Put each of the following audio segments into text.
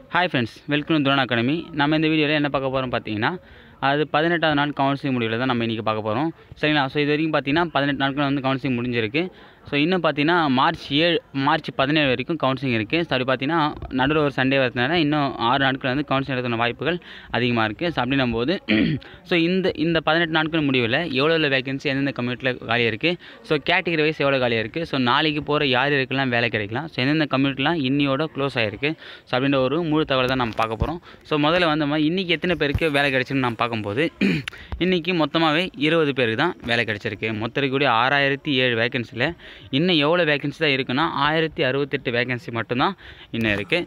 Hi friends welcome Dhron academy நம்ம இந்த வீடியோவில் என்ன பார்க்க போகிறோம் பார்த்தீங்கன்னா அது பதினெட்டாவது நாள் கவுன்சிலிங் முடிவில் தான் நம்ம இன்றைக்கி பார்க்க போகிறோம் சரிங்களா ஸோ இது வரைக்கும் பார்த்தீங்கன்னா பதினெட்டு நாட்கள் வந்து கவுன்சிலிங் முடிஞ்சிருக்கு ஸோ இன்னும் பார்த்தீங்கன்னா மார்ச் ஏழு மார்ச் பதினேழு வரைக்கும் கவுன்சிலிங் இருக்குது ஸோ அப்படி பார்த்தீங்கன்னா நடுவில் ஒரு சண்டே வரதுனால இன்னும் ஆறு நாட்கள் வந்து கவுன்சிலிங் நடத்துன வாய்ப்புகள் அதிகமாக இருக்குது ஸோ அப்படின்னும் போது ஸோ இந்த இந்த பதினெட்டு நாட்கள் முடிவில் எவ்வளோ எவ்வளோ வேகன்சி எந்தெந்த கம்யூனிட்டியில் காலியாக இருக்குது ஸோ கேட்டகரி வைஸ் எவ்வளோ காலியாக இருக்குது ஸோ நாளைக்கு போகிற யார் யாருக்கெல்லாம் வேலை கிடைக்கலாம் ஸோ எந்தெந்த கம்யூனிட்டிலாம் இன்னியோட க்ளோஸ் ஆகிருக்கு ஸோ அப்படின்ற ஒரு முழு தகவலை தான் நம்ம பார்க்க போகிறோம் ஸோ முதல்ல வந்து நம்ம இன்றைக்கி எத்தனை பேருக்கு வேலை கிடைச்சுன்னு நம்ம பார்க்கும்போது இன்றைக்கி மொத்தமாகவே இருபது பேருக்கு தான் வேலை கிடைச்சிருக்கு மொத்தம் இருக்கக்கூடிய ஆறாயிரத்தி ஏழு வேகன்சியில் இன்னும் எவ்வளோ வேகன்சி தான் இருக்குன்னா ஆயிரத்தி அறுபத்தெட்டு வேகன்சி மட்டும்தான் இன்னும் இருக்குது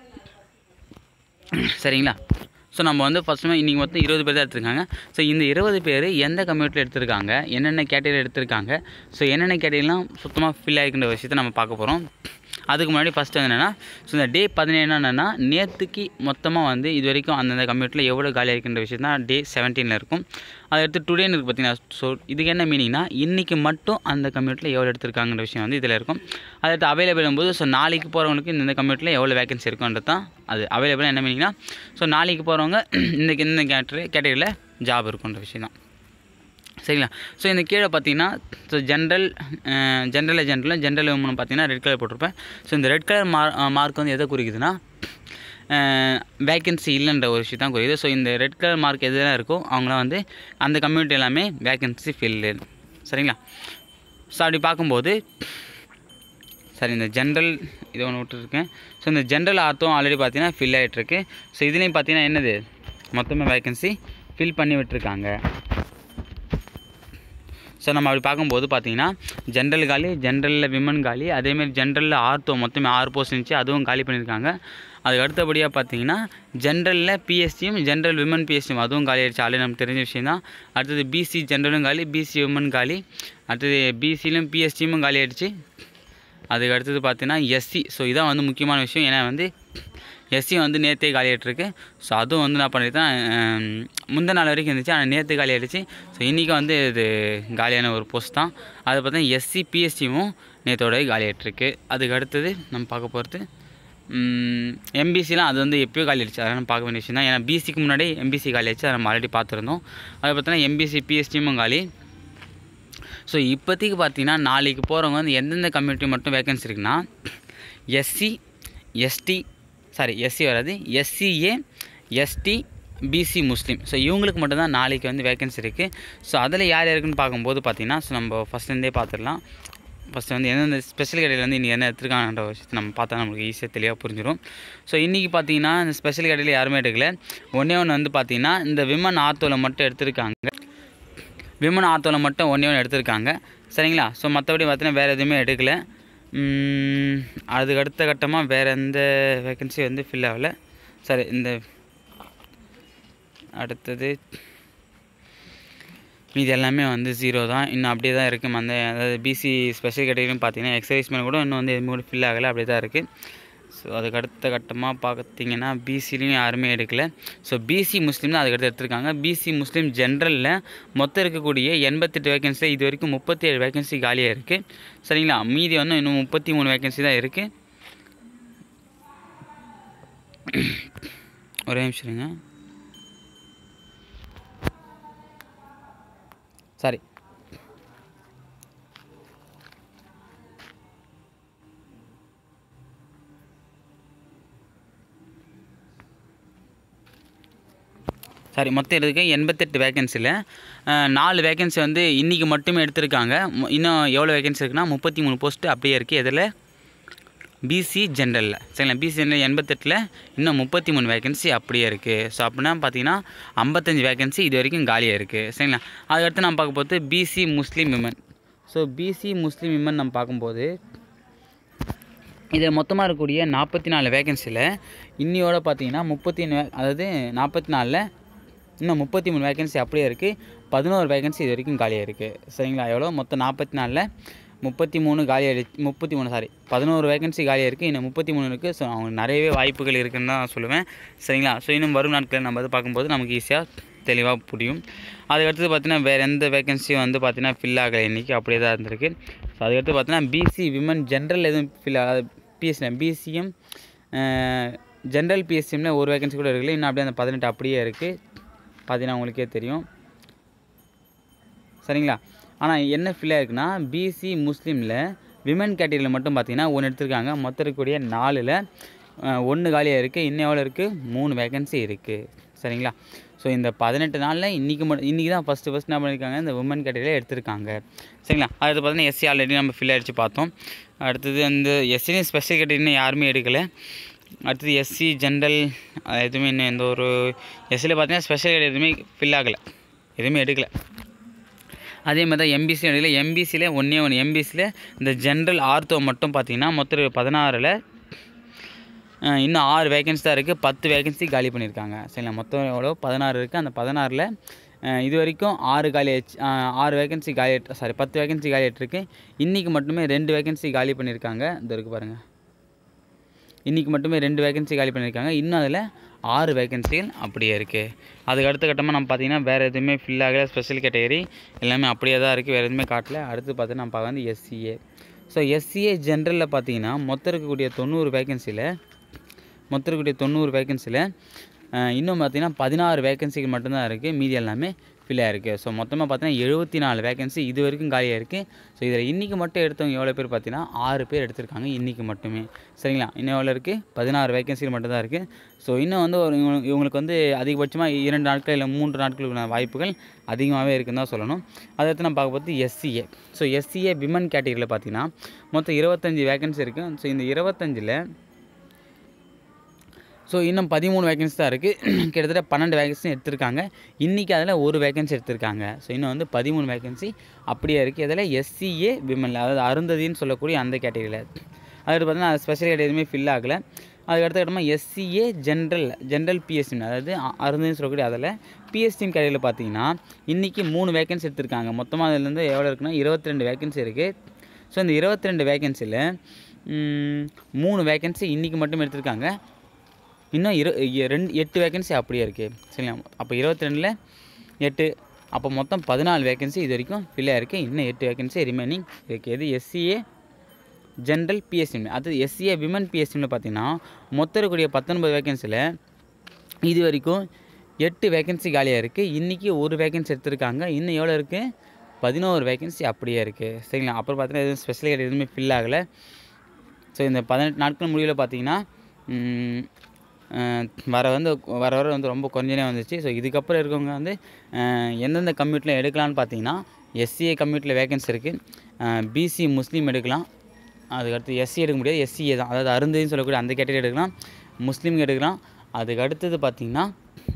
சரிங்களா ஸோ நம்ம வந்து ஃபஸ்ட்டுமே இன்றைக்கி மொத்தம் இருபது பேர் தான் எடுத்திருக்காங்க ஸோ இந்த இருபது பேர் எந்த கம்யூனிட்டியில் எடுத்திருக்காங்க என்னென்ன கேட்டகரி எடுத்திருக்காங்க ஸோ என்னென்ன கேட்டகரிலாம் சுத்தமாக ஃபில் ஆகிக்கின்ற விஷயத்தை நம்ம பார்க்க போகிறோம் அதுக்கு முன்னாடி ஃபஸ்ட்டு வந்து என்னென்னா ஸோ இந்த டே பதினேழு என்னென்னா நேற்றுக்கு மொத்தமாக வந்து இது வரைக்கும் அந்தந்த கம்யூனிட்டியில் எவ்வளோ காலியாக இருக்கின்ற விஷயம் தான் டே செவன்டீனில் இருக்கும் அதை எடுத்து டுடேன்னு இருக்குது பார்த்தீங்கன்னா ஸோ இதுக்கு என்ன மீனிங்னா இன்றைக்கி மட்டும் அந்த கம்யூனிட்டியில் எவ்வளோ எடுத்திருக்காங்கன்ற விஷயம் வந்து இதில் இருக்கும் அதை எடுத்து அவைலபிள் போது ஸோ நாளைக்கு போகிறவங்களுக்கு இந்த கம்யூனிட்டியில் எவ்வளோ வேகன்சி இருக்குன்றது தான் அது அவைலபிள் என்ன மீனிங்னா ஸோ நாளைக்கு போகிறவங்க இன்றைக்கி இந்த கேட்டரி கேட்டகரியில் ஜாப் இருக்குன்ற விஷயம் தான் சரிங்களா ஸோ இந்த கீழே பார்த்தீங்கன்னா so general general general general woman பார்த்தீங்கன்னா ரெட் கலர் போட்டிருப்பேன் ஸோ இந்த ரெட் கலர் மார் மார்க் வந்து எதை குறிக்குதுன்னா வேக்கன்சி இல்லைன்ற ஒரு விஷயம் தான் குறிக்குது ஸோ இந்த ரெட் கலர் மார்க் எதெல்லாம் இருக்கோ அவங்களாம் வந்து அந்த கம்யூனிட்டி எல்லாமே வேக்கன்சி ஃபில்லு சரிங்களா ஸோ அப்படி பார்க்கும்போது சரி இந்த ஜென்ரல் இதை ஒன்று விட்டுருக்கேன் ஸோ இந்த ஜென்ரல் ஆர்த்தும் ஆல்ரெடி பார்த்தீங்கன்னா ஃபில் ஆகிட்டுருக்கு ஸோ இதுலேயும் பார்த்தீங்கன்னா என்னது மொத்தமாக வேக்கன்சி ஃபில் பண்ணி விட்டுருக்காங்க ஸோ நம்ம அப்படி பார்க்கும்போது பார்த்தீங்கன்னா ஜென்ரல் காலி ஜென்ரலில் விமன் காலி அதேமாதிரி ஜென்ரலில் ஆர்த்தோ மொத்தமே ஆறு போஸ்ட் இருந்துச்சு அதுவும் காலி பண்ணியிருக்காங்க அதுக்கு அடுத்தபடியாக பார்த்தீங்கன்னா ஜென்ரலில் பிஎஸ்டியும் ஜென்ரல் விமன் பிஎஸ்டியும் அதுவும் காலி ஆயிடுச்சு ஆல்ரெடி நமக்கு தெரிஞ்ச விஷயம் தான் அடுத்தது பிசி ஜென்ரலும் காலி பிசி விமன் காலி அடுத்தது பிசிலையும் பிஎஸ்டியும் காலி ஆயிடுச்சு அதுக்கு அடுத்தது பார்த்தீங்கன்னா எஸ்சி ஸோ இதான் வந்து முக்கியமான விஷயம் ஏன்னா வந்து எஸ்சி வந்து நேற்றே காலியாகிட்ருக்கு ஸோ அதுவும் வந்து நான் பண்ணியிருக்கேன் முந்தின நாள் வரைக்கும் இருந்துச்சு ஆனால் நேற்று காலி ஆகிடுச்சு ஸோ இன்றைக்கி வந்து இது காலியான ஒரு போஸ்ட் தான் அது பார்த்தா எஸ்சி பிஎஸ்சியும் நேற்றோட காலி ஆகிட்ருக்கு அதுக்கு அடுத்தது நம்ம பார்க்க போகிறது எம்பிசிலாம் அது வந்து எப்போயோ காலி ஆயிடுச்சு அதெல்லாம் பார்க்க வேண்டிய விஷயம் தான் ஏன்னா பிசிக்கு முன்னாடி எம்பிசி காலி ஆயிடுச்சு அதை நம்ம ஆல்ரெடி பார்த்துருந்தோம் அதை பார்த்தீங்கன்னா எம்பிசி பிஎஸ்டியும் காலி ஸோ இப்போதைக்கு பார்த்தீங்கன்னா நாளைக்கு போகிறவங்க வந்து எந்தெந்த கம்யூனிட்டி மட்டும் வேகன்சி இருக்குன்னா எஸ்சி எஸ்டி சாரி எஸ்சி வராது SCA ST BC Muslim so இவங்களுக்கு மட்டும்தான் நாளைக்கு வந்து வேகன்சி இருக்குது ஸோ அதில் யார் யாருக்குன்னு பார்க்கும்போது பார்த்தீங்கன்னா ஸோ நம்ம ஃபஸ்ட்லேருந்தே பார்த்துடலாம் ஃபஸ்ட்டு வந்து எந்தெந்த ஸ்பெஷல் கேட்டரியில் வந்து இன்றைக்கி என்ன எடுத்துருக்காங்கன்ற விஷயத்தை நம்ம பார்த்தா நம்மளுக்கு ஈஸியாக தெளிவாக புரிஞ்சிடும் ஸோ இன்றைக்கி பார்த்தீங்கன்னா இந்த ஸ்பெஷல் கேட்டரியில் யாருமே எடுக்கல ஒன்றே ஒன்று வந்து பார்த்தீங்கன்னா இந்த விமன் ஆத்தோவில் மட்டும் எடுத்திருக்காங்க விமன் ஆத்தோவில் மட்டும் ஒன்றே ஒன்று எடுத்திருக்காங்க சரிங்களா ஸோ மற்றபடி பார்த்தீங்கன்னா வேறு எதுவுமே எடுக்கலை அதுக்கு அடுத்த கட்டமாக வேறு எந்த வேக்கன்சி வந்து ஃபில் ஆகலை சரி இந்த அடுத்தது மீதி எல்லாமே வந்து ஜீரோ தான் இன்னும் அப்படியே தான் இருக்குது அந்த அதாவது பிசி ஸ்பெஷல் கேட்டகரியும் பார்த்தீங்கன்னா எக்ஸசைஸ்மெண்ட் கூட இன்னும் வந்து எதுவுமே கூட ஃபில் ஆகலை அப்படியே தான் இருக்குது ஸோ அதுக்கு அடுத்த கட்டமாக பார்த்தீங்கன்னா பிசிலையும் யாருமே எடுக்கலை ஸோ பிசி முஸ்லீம் தான் அதுக்கடுத்து எடுத்திருக்காங்க பிசி முஸ்லீம் ஜென்ரலில் மொத்தம் இருக்கக்கூடிய எண்பத்தெட்டு வேகன்சியில் இது வரைக்கும் முப்பத்தி ஏழு வேகன்சி காலியாக இருக்குது சரிங்களா மீதி வந்து இன்னும் முப்பத்தி மூணு வேகன்சி தான் இருக்குது ஒரே நிமிஷம் இருங்க சாரி சாரி மொத்தம் இருக்குது எண்பத்தெட்டு வேகன்சியில் நாலு வேகன்சி வந்து இன்றைக்கி மட்டுமே எடுத்திருக்காங்க இன்னும் எவ்வளோ வேகன்சி இருக்குன்னா முப்பத்தி மூணு போஸ்ட்டு அப்படியே இருக்குது இதில் பிசி ஜென்ரலில் சரிங்களா பிசி ஜென்ரல் எண்பத்தெட்டில் இன்னும் முப்பத்தி மூணு வேகன்சி அப்படியே இருக்குது ஸோ அப்படின்னா பார்த்தீங்கன்னா ஐம்பத்தஞ்சு வேகன்சி இது வரைக்கும் காலியாக இருக்குது சரிங்களா அதுக்கடுத்து நம்ம பார்க்க போகிறது BC Muslim women so BC Muslim women நம்ம பார்க்கும்போது இதில் மொத்தமாக இருக்கக்கூடிய நாற்பத்தி நாலு வேகன்சியில் இன்னியோட பார்த்தீங்கன்னா முப்பத்தி அதாவது நாற்பத்தி நாலில் இன்னும் முப்பத்தி மூணு வேகன்சி அப்படியே இருக்குது பதினோரு வேகன்சி இது வரைக்கும் காலியாக இருக்குது சரிங்களா எவ்வளோ மொத்தம் நாற்பத்தி நாலில் முப்பத்தி மூணு காலி ஆயிடுச்சு முப்பத்தி மூணு சாரி பதினோரு வேகன்சி காலியாக இருக்குது இன்னும் முப்பத்தி மூணு இருக்குது ஸோ அவங்க நிறையவே வாய்ப்புகள் இருக்குதுன்னு தான் நான் சொல்லுவேன் சரிங்களா ஸோ இன்னும் வரும் நாட்களில் நம்ம வந்து பார்க்கும்போது நமக்கு ஈஸியாக தெளிவாக புரியும் அதுக்கடுத்து பார்த்தீங்கன்னா வேறு எந்த வேகன்சியும் வந்து பார்த்தீங்கன்னா ஃபில் ஆகலை இன்றைக்கி அப்படியே தான் இருந்திருக்கு ஸோ அதுக்கடுத்து பார்த்தீங்கன்னா பிசி விமன் ஜென்ரல் எதுவும் ஃபில் ஆகாது பிஎஸ்சி பிசிஎம் ஜென்ரல் பிஎஸ்சிமில் ஒரு வேகன்சி கூட இருக்குல்ல இன்னும் அப்படியே அந்த பதினெட்டு அப்படியே இருக்குது பார்த்தீங்கன்னா உங்களுக்கே தெரியும் சரிங்களா ஆனால் என்ன ஃபில்லாக இருக்குன்னா பிசி முஸ்லீமில் விமன் கேட்டகரியில் மட்டும் பார்த்தீங்கன்னா ஒன்று எடுத்திருக்காங்க மொத்தம் இருக்கக்கூடிய நாலில் ஒன்று காலியாக இருக்குது இன்னும் எவ்வளோ இருக்குது மூணு வேகன்சி இருக்குது சரிங்களா ஸோ இந்த பதினெட்டு நாளில் இன்றைக்கி மட்டும் இன்றைக்கி தான் ஃபஸ்ட்டு ஃபஸ்ட் என்ன பண்ணியிருக்காங்க இந்த உமன் கேட்டகரியில் எடுத்திருக்காங்க சரிங்களா அடுத்து பார்த்தீங்கன்னா எஸ்சி ஆல்ரெடி நம்ம ஃபில் அடித்து பார்த்தோம் அடுத்தது அந்த எஸ்சிலையும் ஸ்பெஷல் கேட்டகரின்னு யாருமே எடுக்கலை அடுத்தது எஸ்சி ஜென்ரல் எதுவுமே இன்னும் எந்த ஒரு எஸ்சியில் பார்த்தீங்கன்னா ஸ்பெஷல் கேட்டகரி எதுவுமே ஃபில் ஆகலை எதுவுமே எடுக்கலை அதே மாதிரி தான் எம்பிசி எடுக்கல எம்பிசியில் ஒன்றே ஒன்று எம்பிசியில் இந்த ஜென்ரல் ஆர்த்தோ மட்டும் பார்த்தீங்கன்னா மொத்தம் பதினாறில் இன்னும் ஆறு வேகன்சி தான் இருக்குது பத்து வேகன்சி காலி பண்ணியிருக்காங்க சரிங்களா மொத்தம் எவ்வளோ பதினாறு இருக்குது அந்த பதினாறில் இது வரைக்கும் ஆறு காலி ஆயிடுச்சு அஹ், ஆறு வேகன்சி காலி சாரி பத்து வேகன்சி காலி ஆகிட்டுருக்கு இன்றைக்கி மட்டுமே ரெண்டு வேகன்சி காலி பண்ணியிருக்காங்க இந்த இருக்கு பாருங்கள் இன்றைக்கி மட்டுமே ரெண்டு வேகன்சி காலி பண்ணியிருக்காங்க இன்னும் அதில் ஆறு வேகன்சிகள் அப்படியே இருக்குது அதுக்கு அடுத்த கட்டமாக நம்ம பார்த்தீங்கன்னா வேறு எதுவுமே ஃபில் ஆகலை ஸ்பெஷல் கேட்டகரி எல்லாமே அப்படியே தான் இருக்குது வேறு எதுவுமே காட்டல அடுத்து பார்த்தீங்கன்னா நம்ம பார்க்க வந்து எஸ்சிஏ ஸோ எஸ்சிஏ ஜென்ரலில் பார்த்தீங்கன்னா மொத்தம் இருக்கக்கூடிய தொண்ணூறு வேகன்சியில் மொத்தம் இருக்கக்கூடிய தொண்ணூறு வேகன்சியில் இன்னும் பார்த்தீங்கன்னா பதினாறு வேகன்சிகள் மட்டும்தான் இருக்குது மீதி எல்லாமே ஃபில் ஆயிருக்கு ஸோ மொத்தமாக பார்த்தீங்கன்னா எழுபத்தி நாலு வேகன்சி இது வரைக்கும் காலியாக இருக்குது ஸோ இதில் இன்றைக்கி மட்டும் எடுத்தவங்க எவ்வளோ பேர் பார்த்தீங்கன்னா ஆறு பேர் எடுத்திருக்காங்க இன்றைக்கி மட்டுமே சரிங்களா இன்னும் எவ்வளோ இருக்குது பதினாறு வேகன்சிகள் மட்டும்தான் இருக்குது ஸோ இன்னும் வந்து ஒரு இவங்க- இவங்களுக்கு வந்து அதிகபட்சமாக இரண்டு நாட்கள் இல்லை மூன்று நாட்களுக்கான வாய்ப்புகள் அதிகமாகவே இருக்குன்னு தான் சொல்லணும் அதை அடுத்து நம்ம பார்க்க போகிறது எஸ்சிஏ ஸோ எஸ்சிஏ விமன் கேட்டகரியில் பார்த்தீங்கன்னா மொத்தம் இருபத்தஞ்சி வேகன்சி இருக்குது ஸோ இந்த இருபத்தஞ்சில் ஸோ இன்னும் பதிமூணு வேகன்சி தான் இருக்குது கிட்டத்தட்ட பன்னெண்டு வேகன்சி எடுத்திருக்காங்க இன்றைக்கி அதில் ஒரு வேகன்சி எடுத்திருக்காங்க ஸோ இன்னும் வந்து பதிமூணு வேகன்சி அப்படியே இருக்குது இதில் எஸ்சிஏ விமனில் அதாவது அருந்ததின்னு சொல்லக்கூடிய அந்த கேட்டகரியில் அதுக்கு பார்த்தீங்கன்னா ஸ்பெஷல் கேட்டகரி எதுவுமே ஃபில் ஆகலை அதுக்கு அடுத்த கட்டமாக எஸ்சிஏ ஜென்ரல் ஜென்ரல் பிஎஸ்டிம் அதாவது அ- அருந்ததின்னு சொல்லக்கூடிய அதில் பிஎஸ்டிம் கேட்டகரியில் பார்த்தீங்கன்னா இன்றைக்கி மூணு வேகன்சி எடுத்திருக்காங்க மொத்தமாக அதுலேருந்து எவ்வளோ இருக்குன்னா இருபத்தி ரெண்டு வேகன்சி இருக்குது ஸோ இந்த இருபத்தி ரெண்டு வேகன்சியில் மூணு வேகன்சி இன்றைக்கி மட்டும் எடுத்திருக்காங்க இன்னும் இரு இ- ரெண்டு எட்டு வேகன்சி அப்படியே இருக்குது சரிங்களா அப்போ இருபத்தி ரெண்டில் எட்டு அப்போ மொத்தம் பதினாலு வேகன்சி இது வரைக்கும் ஃபில் இருக்குது இன்னும் எட்டு வேகன்சி ரிமைனிங் இருக்குது இது எஸ்சிஏ ஜென்ரல் பிஎஸ்சிம் அது எஸ்சிஏ விமன் பிஎஸ்சிம்ல பார்த்தீங்கன்னா மொத்தம் இருக்கக்கூடிய பத்தொன்பது வேகன்சியில் இது வரைக்கும் எட்டு வேகன்சி காலியாக இருக்குது இன்றைக்கி ஒரு வேகன்சி எடுத்திருக்காங்க இன்னும் எவ்வளோ இருக்குது பதினோரு வேகன்சி அப்படியே இருக்குது சரிங்களா அப்புறம் பார்த்தீங்கன்னா எதுவும் ஸ்பெஷல் கேட் எதுவுமே ஃபில் ஆகலை ஸோ இந்த பதினெட்டு நாட்கள் முடிவில் பார்த்தீங்கன்னா ம், அஹ், வர வந்து வர வர வந்து ரொம்ப கொஞ்சனே வந்துச்சு ஸோ இதுக்கப்புறம் இருக்கவங்க வந்து அஹ், எந்தெந்த கம்யூனிட்டியில் எடுக்கலாம்னு பார்த்தீங்கன்னா எஸ்சிஏ கம்யூனிட்டியில் வேகன்சி இருக்குது பிசி முஸ்லீம் எடுக்கலாம் அதுக்கடுத்து எஸ்சி எடுக்க முடியாது எஸ்சிஏ தான் அதாவது அருந்துன்னு சொல்லக்கூடிய அந்த கேட்டகரி எடுக்கலாம் முஸ்லீம் எடுக்கலாம் அதுக்கு அடுத்தது பார்த்தீங்கன்னா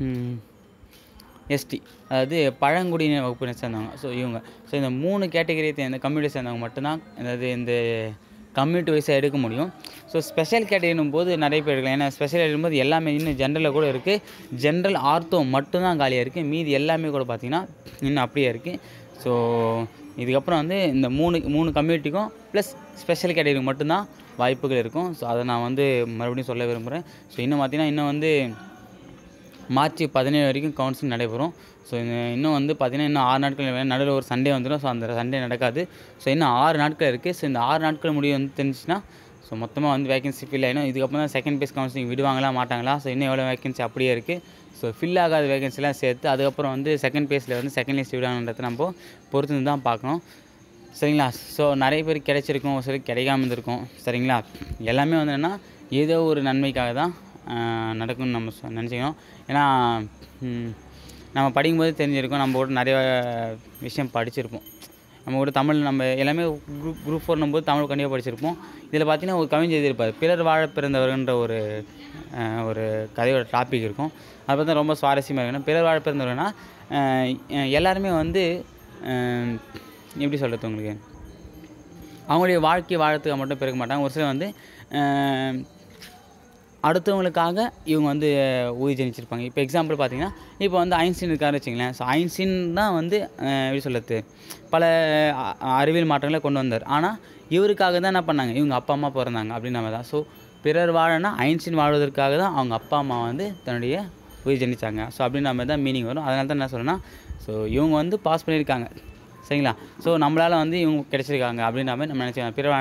எஸ்டி அதாவது பழங்குடியின வகுப்பினை சேர்ந்தவங்க ஸோ இவங்க ஸோ இந்த மூணு கேட்டகரியை சேர்ந்த கம்யூனிட்டி சேர்ந்தவங்க மட்டும்தான் அதாவது இந்த கம்யூனிட்டி வைஸாக எடுக்க முடியும் ஸோ ஸ்பெஷல் கேட்டகரினும் போது நிறைய பேர் எடுக்கலாம் ஏன்னா ஸ்பெஷல் எடுக்கும்போது எல்லாமே இன்னும் ஜென்ரலில் கூட இருக்குது ஜென்ரல் ஆர்த்தோ மட்டும்தான் காலியாக இருக்குது மீதி எல்லாமே கூட பார்த்திங்கன்னா இன்னும் அப்படியே இருக்குது ஸோ இதுக்கப்புறம் வந்து இந்த மூணு மூணு கம்யூனிட்டிக்கும் ப்ளஸ் ஸ்பெஷல் கேட்டகரிக்கு மட்டும்தான் வாய்ப்புகள் இருக்கும் ஸோ அதை நான் வந்து மறுபடியும் சொல்ல விரும்புகிறேன் ஸோ இன்னும் பார்த்தீங்கன்னா இன்னும் வந்து மார்ச் பதினேழு வரைக்கும் கவுன்சிலிங் நடைபெறும் ஸோ இன்னும் வந்து பார்த்தீங்கன்னா இன்னும் ஆறு நாட்கள் வேணும். நடுவில் ஒரு சண்டே வந்துடும் ஸோ அந்த சண்டே நடக்காது ஸோ இன்னும் ஆறு நாட்கள் இருக்குது ஸோ இந்த ஆறு நாட்கள் முடிவு வந்து தெரிஞ்சுச்சுன்னா ஸோ மொத்தமாக வந்து வேகன்சி ஃபில் ஆகிடும் இதுக்கப்புறம் தான் செகண்ட் பேஸ் கவுன்சிலிங் விடுவாங்களா மாட்டாங்களா ஸோ இன்னும் எவ்வளோ வேகன்சி அப்படியே இருக்குது ஸோ ஃபில் ஆகாத வேகன்சிலாம் சேர்த்து அதுக்கப்புறம் வந்து செகண்ட் பேஸில் வந்து செகண்ட் லிஸ்ட் விடுவாங்கன்றதை நம்ம பொறுத்து தான் பார்க்கணும் சரிங்களா ஸோ நிறைய பேர் கிடைச்சிருக்கும் ஒரு சிலருக்கு கிடைக்காம இருந்திருக்கும் சரிங்களா எல்லாமே வந்து என்னென்னா ஏதோ ஒரு நன்மைக்காக தான் ஆஹ், நடக்கும்னு நம்ம சொ- நினச்சிக்கணும் ஏன்னா ம், நம்ம படிக்கும்போது தெரிஞ்சிருக்கும் நம்ம கூட நிறைய விஷயம் படிச்சிருப்போம் நம்ம கூட தமிழ் நம்ம எல்லாமே குரூப் குரூப் ஃபோர்னும் போது தமிழ் கண்டிப்பாக படிச்சிருப்போம் இதில் பார்த்தீங்கன்னா ஒரு கவிஞர் எழுதியிருப்பார் பிறர் வாழ பிறந்தவர்ன்ற ஒரு ஆஹ், ஒரு கதையோட டாபிக் இருக்கும் அது பார்த்தா ரொம்ப சுவாரஸ்யமாக இருக்குன்னா பிறர் வாழ பிறந்தவர்னா ஆஹ், எல்லாருமே வந்து ஆஹ், எப்படி சொல்கிறது உங்களுக்கு அவங்களுடைய வாழ்க்கையை வாழறதுக்காக மட்டும் பிறக்க மாட்டாங்க ஒரு சிலர் வந்து ஆஹ், அடுத்தவங்களுக்காக இவங்க வந்து உயிர் ஜனிச்சிருப்பாங்க இப்போ எக்ஸாம்பிள் பார்த்தீங்கன்னா இப்போ வந்து ஐன்ஸ்டீன் இருக்காருன்னு வச்சுங்களேன் ஸோ ஐன்ஸ்டீன் தான் வந்து அஹ், எப்படி சொல்கிறது பல அ- அறிவியல் மாற்றங்களை கொண்டு வந்தார் ஆனால் இவருக்காக தான் என்ன பண்ணாங்க இவங்க அப்பா அம்மா பிறந்தாங்க அப்படின்னு நம்ம தான் ஸோ பிறர் வாழனா ஐன்ஸ்டீன் வாழ்வதற்காக தான் அவங்க அப்பா அம்மா வந்து தன்னுடைய உயிர் ஜனிச்சாங்க ஸோ அப்படின்னு நம்ம தான் மீனிங் வரும் அதனால தான் என்ன சொல்கிறேன்னா ஸோ இவங்க வந்து பாஸ் பண்ணியிருக்காங்க சரிங்களா ஸோ நம்மளால் வந்து இவங்க கிடைச்சிருக்காங்க அப்படின்ற மாதிரி நம்ம நினச்சிக்கலாம் பிறவானா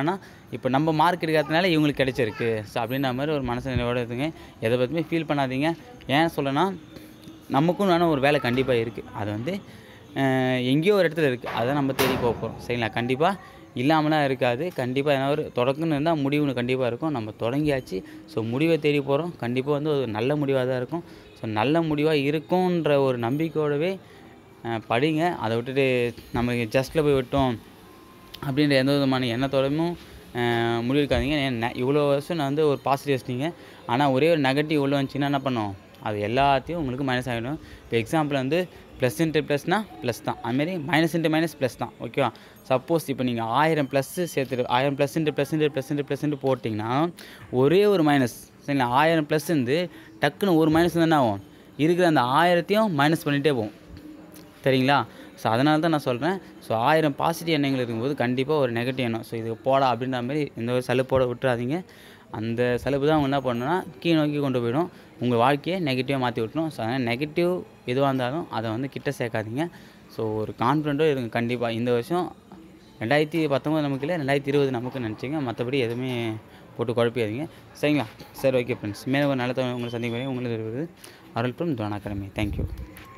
இப்போ நம்ம மார்க் எடுக்காதனால இவங்களுக்கு கிடைச்சிருக்கு ஸோ அப்படின்ற மாதிரி ஒரு மனசு நிலையோட இருக்குங்க எதை பற்றியுமே ஃபீல் பண்ணாதீங்க ஏன் சொல்லனா நமக்கும் வேணும் ஒரு வேலை கண்டிப்பாக இருக்குது அது வந்து அஹ், எங்கேயோ ஒரு இடத்துல இருக்குது அதை நம்ம தேடி போக போகிறோம் சரிங்களா கண்டிப்பாக இல்லாமலாம் இருக்காது கண்டிப்பாக எதனா ஒரு தொடக்கம்னு இருந்தால் முடிவுன்னு கண்டிப்பாக இருக்கும் நம்ம தொடங்கியாச்சு ஸோ முடிவை தேடி போகிறோம் கண்டிப்பாக வந்து ஒரு நல்ல முடிவாக தான் இருக்கும் ஸோ நல்ல முடிவாக இருக்கும்ன்ற ஒரு நம்பிக்கையோடவே அஹ், படிங்க அதை விட்டுட்டு நம்ம ஜஸ்ட்டில் போய் விட்டோம் அப்படின்ற எந்த விதமான எண்ணத்தோடமும் அஹ், முடிவெடுக்காதீங்க ஏன்னா இவ்வளோ வருஷம் நான் வந்து ஒரு பாசிட்டிவ் வச்சிட்டீங்க ஆனால் ஒரே ஒரு நெகட்டிவ் உள்ள வந்துச்சுன்னா என்ன பண்ணும் அது எல்லாத்தையும் உங்களுக்கு மைனஸ் ஆகிடும் இப்போ எக்ஸாம்பிள் வந்து ப்ளஸ் இன்ட்டு ப்ளஸ்னால் ப்ளஸ் தான் அதுமாரி மைனஸ் இன்ட்டு மைனஸ் ப்ளஸ் தான் ஓகேவா சப்போஸ் இப்போ நீங்கள் ஆயிரம் ப்ளஸ்ஸு சேர்த்துட்டு ஆயிரம் plus into plus into plus into plus into போட்டிங்கன்னா ஒரே ஒரு மைனஸ் சரிங்களா ஆயிரம் ப்ளஸ் இருந்து டக்குன்னு ஒரு மைனஸ் என்ன ஆகும் இருக்கிற அந்த ஆயிரத்தையும் மைனஸ் பண்ணிகிட்டே போகும் சரிங்களா ஸோ அதனால தான் நான் சொல்கிறேன் ஸோ ஆயிரம் பாசிட்டிவ் எண்ணங்கள் இருக்கும்போது கண்டிப்பாக ஒரு நெகட்டிவ் எண்ணம் ஸோ இது போடா அப்படின்ற மாதிரி எந்த ஒரு சலுப்போட விட்டுறாதீங்க அந்த சலுப்பு தான் அவங்க என்ன பண்ணணும்னா கீழ் நோக்கி கொண்டு போயிடும் உங்கள் வாழ்க்கையை நெகட்டிவாக மாற்றி விட்டுரும் ஸோ அதனால் நெகட்டிவ் எதுவாக இருந்தாலும் அதை வந்து கிட்ட சேர்க்காதீங்க ஸோ ஒரு கான்ஃபிடென்ட்டும் இருங்க கண்டிப்பாக இந்த வருஷம் ரெண்டாயிரத்தி பத்தொம்பது நமக்கு இல்லை ரெண்டாயிரத்தி இருபது நமக்கு நினச்சிங்க மற்றபடி எதுவுமே போட்டு குழப்பியாதீங்க சரிங்களா சரி ஓகே ஃப்ரெண்ட்ஸ் மேலே ஒரு நல்ல தகவல் உங்களை சந்திக்கும் வரை உங்களுக்கு அருள்புரம் துவான் அகாடமி தேங்க்யூ